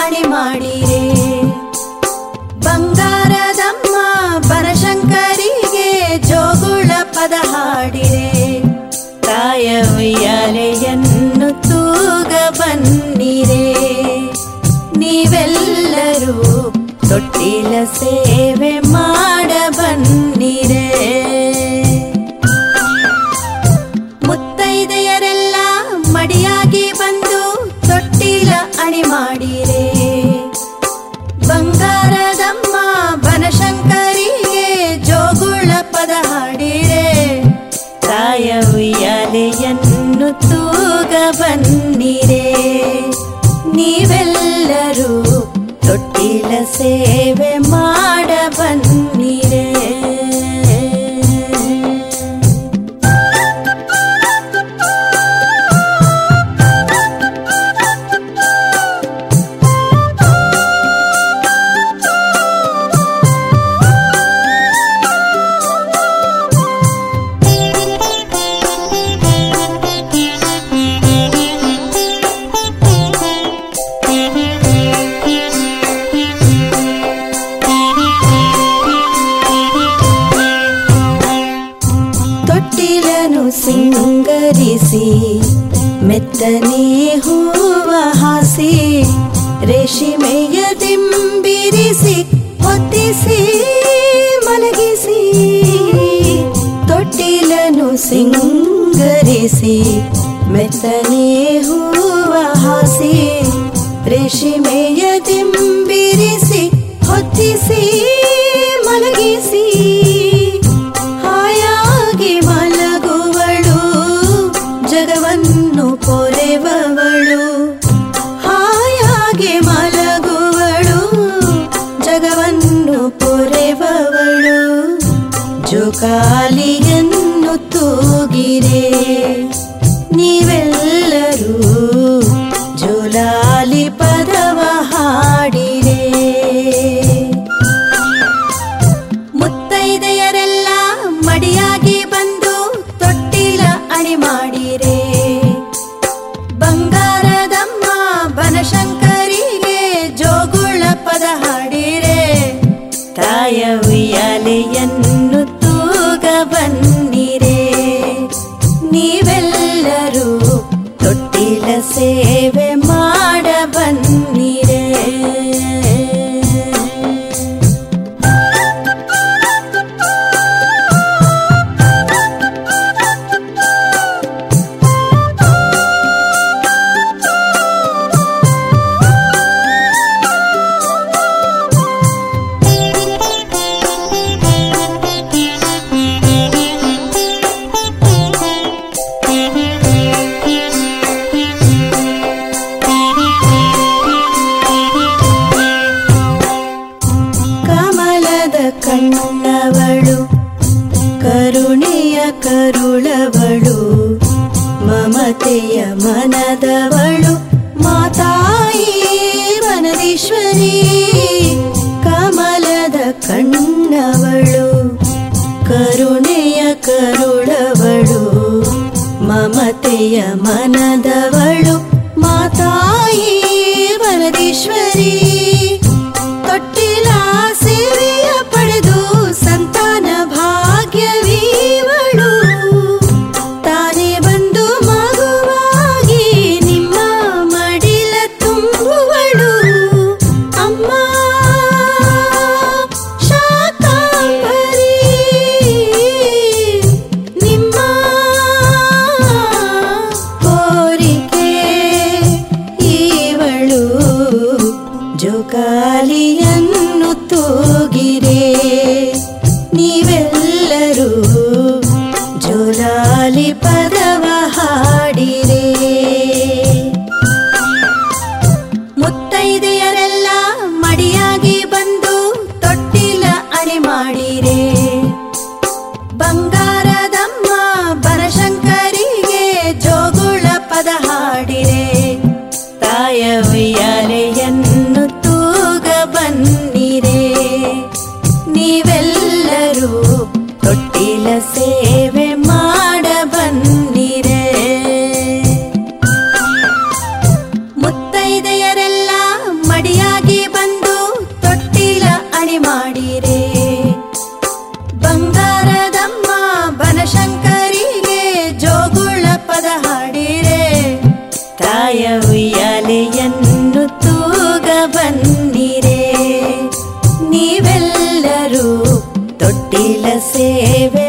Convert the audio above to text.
ಅಣಿ ಮಾಡಿರೆ ಬಂಗಾರದಮ್ಮ ಬನಶಂಕರಿಗೆ ಜೋಗುಳ ಪದ ಹಾಡಿರೆ ತಾಯ ಉಯ್ಯಾಲೆಯನ್ನು ತೂಗ ಬನ್ನಿರೆ ನೀವೆಲ್ಲರೂ ತೊಟ್ಟಿಲ ಸೇವೆ ಮಾಡ ಬನ್ನಿರೆ ಮುತ್ತೈದೆಯರೆಲ್ಲ ಮಡಿಯಾಗಿ ಬಂದು ತೊಟ್ಟಿಲ ಅಣಿ ಮಾಡಿರೆ ಬಂಗಾರದಮ್ಮ ಬನಶಂಕರಿಗೆ ಜೋಗುಳ ಪದ ಹಾಡಿರೆ ತಾಯ ಉಯ್ಯಾಲೆಯನ್ನು ತೂಗ ಬನ್ನಿರೆ ನೀವೆಲ್ಲರೂ ತೊಟ್ಟಿಲ ಸೇವೆ ಮಾಡ ಬನ್ನಿರೆ ತೊಟ್ಟಿಲನು ಸಿಂಗರಿಸಿ ಮೆತ್ತನೆ ಹೂವ ಹಾಸಿ ರೇಷ್ಮೆಯ ದಿಂಬಿರಿಸಿ ಹೊತ್ತಿಸಿ ಮಲಗಿಸಿ ತೊಟ್ಟಿಲನು ಸಿಂಗರಿಸಿ ಮೆತ್ತನೆ ಹೂವ ಹಾಸಿ ರೇಷ್ಮೆಯ ದಿಂಬಿರಿಸಿ ಹೊತ್ತಿಸಿ ಮಲಗಿಸಿ ಹಾಯಾಗಿ ಮಲಗುವಳು ಜಗವನ್ನು ಪೊರೆವವಳು ಹಾಯಾಗಿ ಮಲಗುವಳು ಜಗವನ್ನು ಪೊರೆವವಳು ಜೋಕಾಲಿಯನ್ನು ತೂಗಿರೆ ನೀವೆಲ್ಲರೂ ಜೋಲಾಲಿ ಪದವ ಹಾಡಿರೆ ಮುತ್ತೈದೆಯರೆಲ್ಲ ಮಡಿಯಾಗಿ ಬಂದು ತೊಟ್ಟಿಲ ಅಣಿ ಮಾಡಿರೆ ಬಂಗಾರದಮ್ಮ ಬನಶಂಕರಿಗೆ ಜೋಗುಳ ಪದ ಹಾಡಿರೆ ತಾಯ ಉಯ್ಯಾಲೆಯನ್ನು ತೂಗ ಬನ್ನಿರೆ ನೀವೆಲ್ಲರೂ ತೊಟ್ಟಿಲ ಸೇವೆ ಮಾಡ ಬನ್ನಿರೆ ಕಮಲದ ಕಣ್ಣವಳು ಕರುಣೆಯ ಕರುಳವಳು ಮಮತೆಯ ಮನದವಳು ಮಾತಾಯಿ ವನದೀಶ್ವರಿ ಕಮಲದ ಕಣ್ಣವಳು ಕರುಣೆಯ ಕರುಳವಳು ಮಮತೆಯ ಮನದವಳು ಮಾತಾಯಿ ವರದೀಶ್ವರಿ ತೊಟ್ಟಿಲ ಸೇವೆಯ ಪಡೆದು ಸಂತಾನ ಭಾಗ್ಯವೀವಳು ತಾನೇ ಬಂದು ಮಗುವಾಗಿ ನಿಮ್ಮ ಮಡಿಲ ತುಂಬುವಳು ಅಮ್ಮ ಶಾಕಾಂಬರಿ ನಿಮ್ಮ ಕೋರಿಕೆ ಇವಳು ಜೋಕಾಲಿಯನ್ನು ತೂಗಿರೆ ನೀವೆಲ್ಲರೂ ಜೋಲಾಲಿ ಪದವ ಹಾಡಿರೆ ಮುತ್ತೈದೆಯರೆಲ್ಲ ಮಡಿಯಾಗಿ ಬಂದು ತೊಟ್ಟಿಲ ಅಣಿ ಮಾಡಿರೆ ಬಂಗಾರದಮ್ಮ ಬನಶಂಕರಿಗೆ ಜೋಗುಳ ಪದ ಹಾಡಿರೆ ತಾಯ ಉಯ್ಯಾಲೆಯನ್ನು ತೂಗ ಬನ್ನಿರೆ ನೀವೆಲ್ಲರೂ ಬನ್ನಿರೆ ನೀವೆಲ್ಲರೂ ತೊಟ್ಟಿಲ ಸೇವೆ